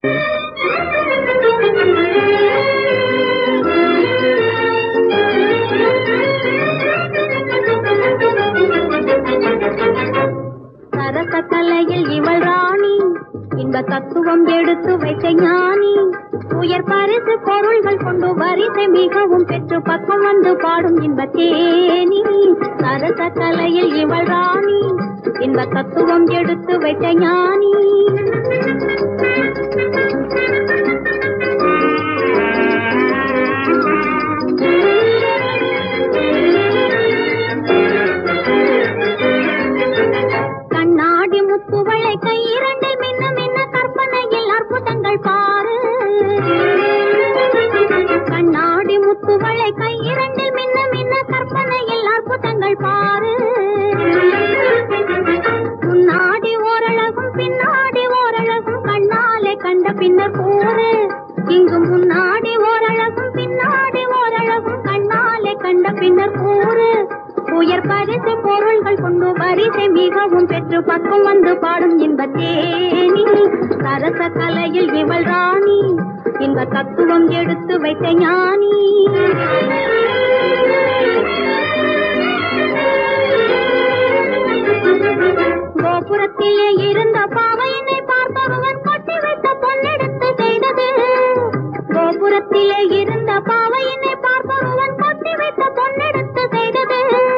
சரச கலையில் இவள் ராணி இன்ப தத்துவம் எடுத்து வைத்த ஞானி உயர் பரிசு பொருள்கள் கொண்டு வரிசை மிகவும் பெற்று பக்கம் வந்து பாடும் இன்ப தேனி சரச கலையில் இவள் ராணி இன்ப தத்துவம் எடுத்து வைத்த ஞானி கண்ணாடி முத்துவளை கை இரண்டில் மின்ன மின்ன கற்பனையில் அற்புதங்கள் பாரு கண்ணாடி முத்துவளை கை இரண்டில் மின்ன மின்ன கற்பனையில் அற்புதங்கள் பாரு முன்னாடி ஓரழகும் பின்னாடி ஓரழகும் கண்ணாலே கண்ட பின்னர் கூறு இங்கு முன்னாடி ஓரழகும் பின்னாடி ஓரழகும் கண்ணாலே கண்ட பின்னர் கூறு உயர் பரிசு பொருள்கள் கொண்டு வரிசை மிகவும் பெற்று பக்கம் வந்து பாடும் இன்ப தேனி சரச கலையில் இவள் ராணி இன்ப தத்துவம் எடுத்து வைத்த ஞானி கோபுரத்திலே இருந்த பாவையினை பார்த்தொருவன் கொட்டி வைத்த பொன்னெடுத்து செய்தது கோபுரத்திலே இருந்த பாவையினை பார்த்தொருவன் கொட்டி வைத்த பொன்னெடுத்து செய்தது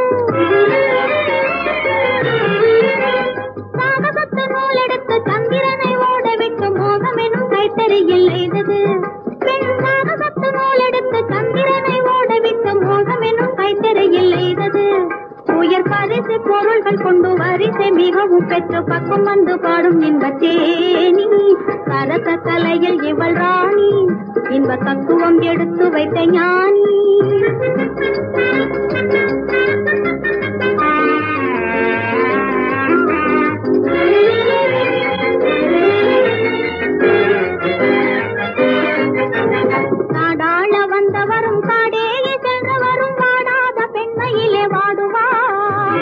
சாகசத்து நூலெடுத்து சந்திரனை ஓட விட்டு மோகம் எனும் கைத்தறியில் எய்தது பெண் சாகசத்து நூலெடுத்து சந்திரனை ஓட விட்டு மோகம் எனும் கைத்தறியில் எய்தது உயர் பரிசு பொருள்கள் கொண்டு வரிசை மிகவும் பெற்று பக்கம் வந்து பாடும் இன்ப தேனி சரச கலையில் இவள் ராணி இன்ப தத்துவம் எடுத்து வைத்த ஞானி நாடாள வந்தவரும் காடேயே சென்றவரும் வாடாத பெண்மையிலே வாடுவார்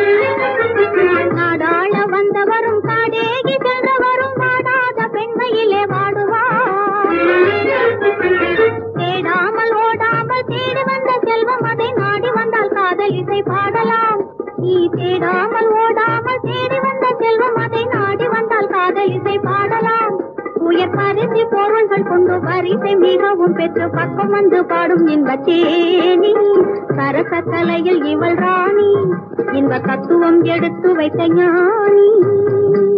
நாடாள வந்தவரும் காடேகி சென்றவரும் வாடாத பெண்மையிலே வாடுவார் தேடாமல் ஓடாமல் தேடி வந்த செல்வம் அதை நாடி வந்தால் காதல் இசை பாடலாம் நீ தேடாமல் ஓடாமல் தேடி வந்த செல்வம் அதை நாடி வந்தால் காதல் இசை பாடலாம் உயர் பரிசு பொருள்கள் கொண்டு வரிசை மிகவும் பெற்று பக்கம் வந்து பாடும் இன்ப தேனி சரச கலையில் இவள் ராணி இன்ப தத்துவம் எடுத்து வைத்த ஞானி